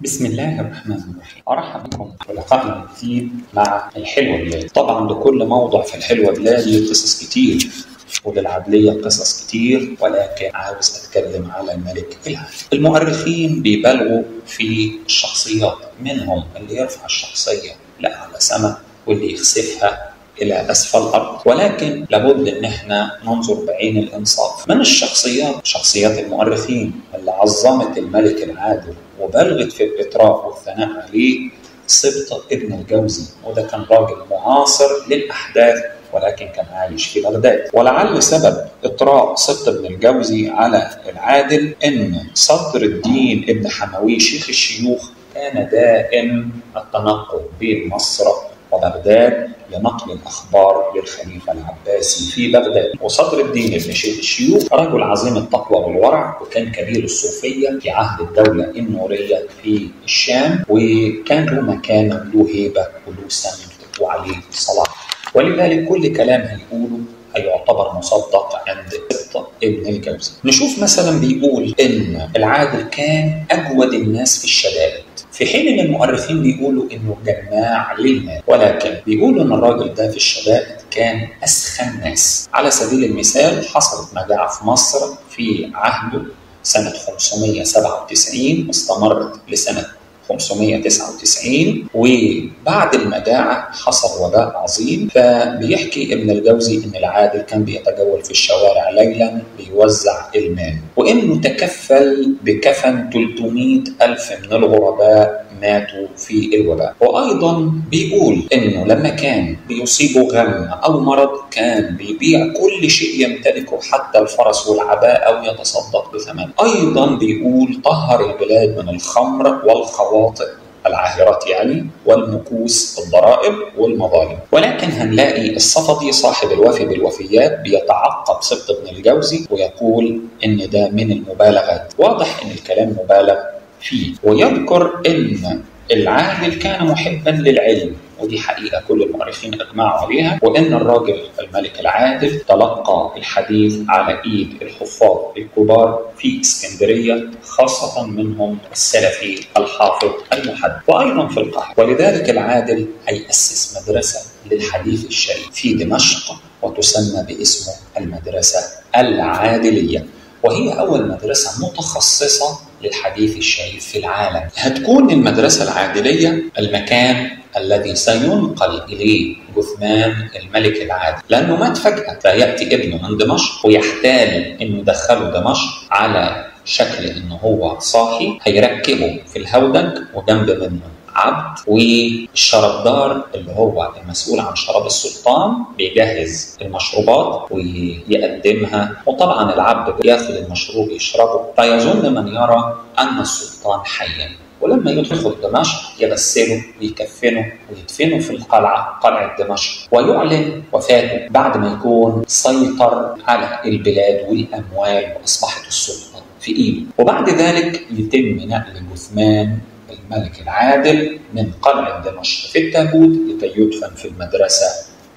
بسم الله الرحمن الرحيم ارحب بكم ولقائنا الجديد مع الحلوه بلاد طبعا لكل موضع في الحلوه بلاد له قصص كتير وللعدليه قصص كتير ولكن عاوز اتكلم على الملك العادل المؤرخين بيبالغوا في الشخصيات منهم اللي يرفع الشخصيه لاعلى سما واللي يخسفها الى اسفل الارض ولكن لابد ان احنا ننظر بعين الانصاف من الشخصيات شخصيات المؤرخين اللي عظمت الملك العادل وبلغت في الاطراء والثناء عليه سبط ابن الجوزي وده كان راجل معاصر للاحداث ولكن كان عايش في بغداد ولعل سبب اطراء سبط ابن الجوزي على العادل ان صدر الدين ابن حموي شيخ الشيوخ كان دائم التنقل بين مصر وبغداد لنقل الاخبار للخليفه العباسي في بغداد وصدر الدين ابن شيخ الشيوخ رجل عظيم التقوى والورع وكان كبير الصوفيه في عهد الدوله النوريه في الشام وكان له مكانه له هيبه وله سند وعليه صلاح ولذلك كل كلام هيقوله هيعتبر مصدق عند ابن الجوزي نشوف مثلا بيقول ان العادل كان اجود الناس في الشدائد في حين ان المؤرخين بيقولوا انه جماع للمال ولكن بيقولوا ان الراجل ده في الشدائد كان اسخن ناس على سبيل المثال حصلت مجاعه في مصر في عهده سنه 597 واستمرت لسنه 599 وبعد المجاعة حصل وباء عظيم فبيحكي ابن الجوزي ان العادل كان بيتجول في الشوارع ليلا بيوزع المال وانه تكفل بكفن 300 ألف من الغرباء ماتوا في الوباء وأيضا بيقول انه لما كان بيصيبه غم أو مرض كان بيبيع كل شيء يمتلكه حتى الفرس والعباء أو يتصدق بثمن أيضا بيقول طهر البلاد من الخمر والخوارج الشواطئ العاهرات يعني والمكوس الضرائب والمظالم ولكن هنلاقي الصفدي صاحب الوفي بالوفيات بيتعقب سبط ابن الجوزي ويقول ان ده من المبالغات واضح ان الكلام مبالغ فيه ويذكر ان العادل كان محبا للعلم ودي حقيقه كل المؤرخين اجمعوا عليها وان الراجل الملك العادل تلقى الحديث على ايد الحفاظ الكبار في اسكندريه خاصه منهم السلفي الحافظ المحدث وايضا في القاهره ولذلك العادل هيأسس مدرسه للحديث الشريف في دمشق وتسمى باسمه المدرسه العادليه وهي أول مدرسة متخصصة للحديث الشريف في العالم هتكون المدرسة العادلية المكان الذي سينقل إليه جثمان الملك العادل لأنه مات فجأة فيأتي ابنه من دمشق ويحتال أنه يدخله دمشق على شكل أنه هو صاحي هيركبه في الهودج وجنب منه عبد والشربدار اللي هو المسؤول عن شراب السلطان بيجهز المشروبات ويقدمها وطبعا العبد بياخد المشروب يشربه فيظن من يرى ان السلطان حيا ولما يدخل دمشق يغسله ويكفنه ويدفنه في القلعة قلعة دمشق ويعلن وفاته بعد ما يكون سيطر على البلاد والأموال وأصبحت السلطة في إيده وبعد ذلك يتم نقل جثمان الملك العادل من قلعة دمشق في التابوت لكي يدفن في المدرسة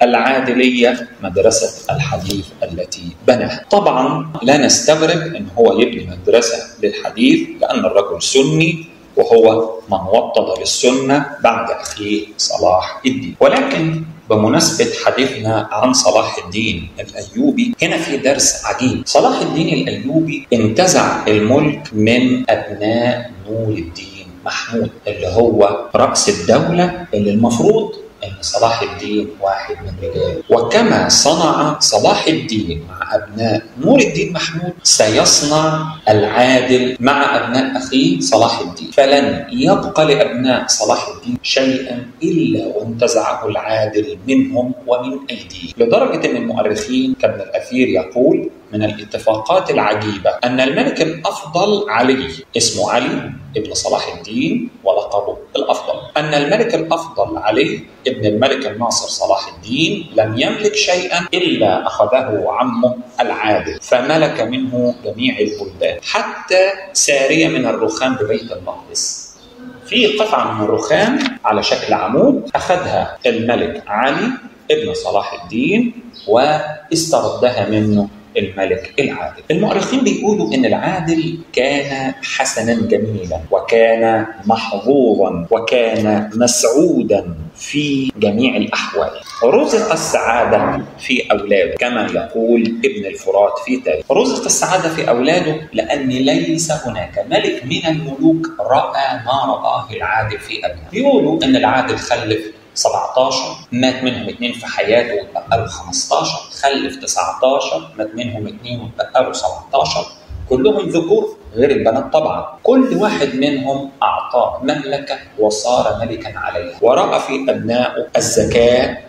العادلية مدرسة الحديث التي بناها طبعا لا نستغرب أن هو يبني مدرسة للحديث لأن الرجل سني وهو من وطد للسنة بعد أخيه صلاح الدين ولكن بمناسبة حديثنا عن صلاح الدين الأيوبي هنا في درس عجيب صلاح الدين الأيوبي انتزع الملك من أبناء نور الدين محمود اللي هو رأس الدولة اللي المفروض ان صلاح الدين واحد من رجاله وكما صنع صلاح الدين مع ابناء نور الدين محمود سيصنع العادل مع ابناء اخيه صلاح الدين فلن يبقى لابناء صلاح الدين شيئا الا وانتزعه العادل منهم ومن ايديه لدرجه ان المؤرخين كابن الاثير يقول من الاتفاقات العجيبة أن الملك الأفضل علي اسمه علي ابن صلاح الدين ولقبه الأفضل أن الملك الأفضل علي ابن الملك الناصر صلاح الدين لم يملك شيئا إلا أخذه عمه العادل فملك منه جميع البلدان حتى سارية من الرخام ببيت المقدس في قطعة من الرخام على شكل عمود أخذها الملك علي ابن صلاح الدين واستردها منه الملك العادل المؤرخين بيقولوا ان العادل كان حسنا جميلا وكان محظوظا وكان مسعودا في جميع الاحوال رزق السعاده في اولاده كما يقول ابن الفرات في تاريخ رزق السعاده في اولاده لان ليس هناك ملك من الملوك راى ما راه العادل في ابنائه بيقولوا ان العادل خلف 17 مات منهم اثنين في حياته واتبقى له 15 خلف 19 مات منهم اثنين واتبقى له 17 كلهم ذكور غير البنات طبعا كل واحد منهم اعطاه مملكه وصار ملكا عليها وراى في ابنائه الذكاء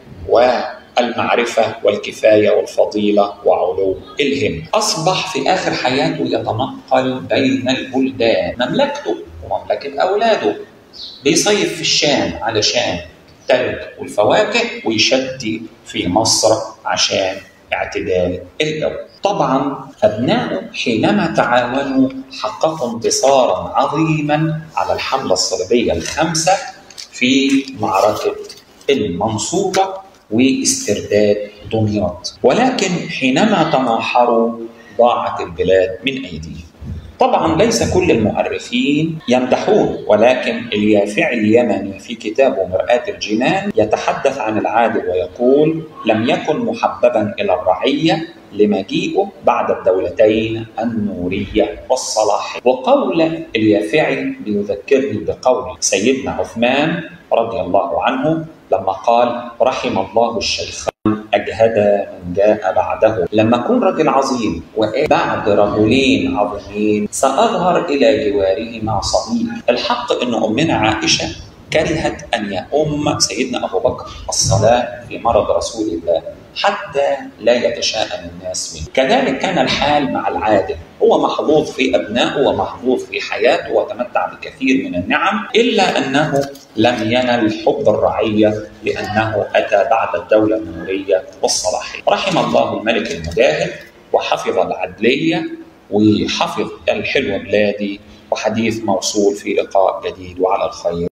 والمعرفه والكفايه والفضيله وعلو الهم اصبح في اخر حياته يتنقل بين البلدان مملكته ومملكه اولاده بيصيف في الشام علشان الثلج والفواكه ويشتي في مصر عشان اعتدال الجو طبعا أبنائه حينما تعاونوا حققوا انتصارا عظيما على الحملة الصليبية الخامسة في معركة المنصورة واسترداد دمياط ولكن حينما تناحروا ضاعت البلاد من أيديهم طبعا ليس كل المؤرخين يمدحون ولكن اليافعي اليمني في كتابه مرآة الجنان يتحدث عن العادل ويقول لم يكن محببا إلى الرعية لمجيئه بعد الدولتين النورية والصلاحية وقول اليافعي بيذكرني بقول سيدنا عثمان رضي الله عنه لما قال رحم الله الشيخ أجهد من جاء بعده لما أكون رجل عظيم وبعد رجلين عظيمين سأظهر إلى جوارهما صبي الحق أن أمنا عائشة كرهت أن يؤم سيدنا أبو بكر الصلاة في مرض رسول الله حتى لا يتشاءم الناس منه كذلك كان الحال مع العادل هو محظوظ في أبنائه ومحظوظ في حياته وتمتع بكثير من النعم إلا أنه لم ينل حب الرعية لأنه أتى بعد الدولة النورية والصلاحية رحم الله الملك المجاهد وحفظ العدلية وحفظ الحلو بلادي وحديث موصول في لقاء جديد وعلى الخير